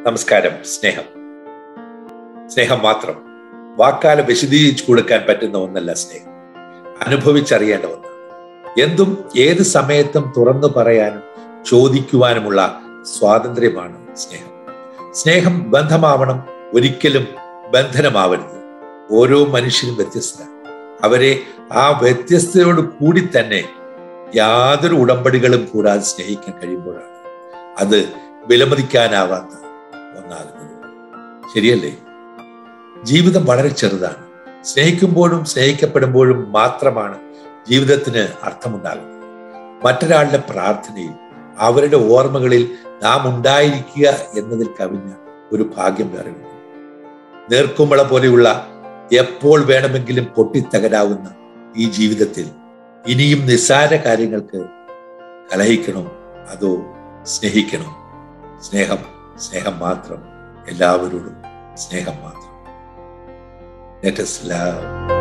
നമസ്കാരം സ്നേഹം സ്നേഹം മാത്രം വാക്കാലെ വിശദീകരിച്ചു കൊടുക്കാൻ പറ്റുന്ന ഒന്നല്ല സ്നേഹം അനുഭവിച്ചറിയേണ്ട ഒന്നാണ് എന്തും ഏത് സമയത്തും തുറന്നു പറയാനും ചോദിക്കുവാനുമുള്ള സ്വാതന്ത്ര്യമാണ് സ്നേഹം സ്നേഹം ബന്ധമാവണം ഒരിക്കലും ബന്ധനമാവരുത് ഓരോ മനുഷ്യരും വ്യത്യസ്തരാണ് അവരെ ആ വ്യത്യസ്തയോട് കൂടി തന്നെ യാതൊരു ഉടമ്പടികളും കൂടാതെ സ്നേഹിക്കാൻ കഴിയുമ്പോഴാണ് അത് വിലമതിക്കാനാവാത്ത ഒന്നാകുന്നത് ശരിയല്ലേ ജീവിതം വളരെ ചെറുതാണ് സ്നേഹിക്കുമ്പോഴും സ്നേഹിക്കപ്പെടുമ്പോഴും മാത്രമാണ് ജീവിതത്തിന് അർത്ഥമുണ്ടാകുന്നത് മറ്റൊരാളുടെ പ്രാർത്ഥനയിൽ അവരുടെ ഓർമ്മകളിൽ നാം ഉണ്ടായിരിക്കുക എന്നതിൽ കവിഞ്ഞ ഒരു ഭാഗ്യം വേറെയുണ്ട് നേർക്കുമ്പള പോലെയുള്ള എപ്പോൾ വേണമെങ്കിലും പൊട്ടിത്തകരാവുന്ന ഈ ജീവിതത്തിൽ ഇനിയും നിസ്സാര കാര്യങ്ങൾക്ക് കലഹിക്കണോ അതോ സ്നേഹിക്കണോ സ്നേഹം സ്നേഹം മാത്രം എല്ലാവരോടും സ്നേഹം മാത്രം ലെറ്റ് us love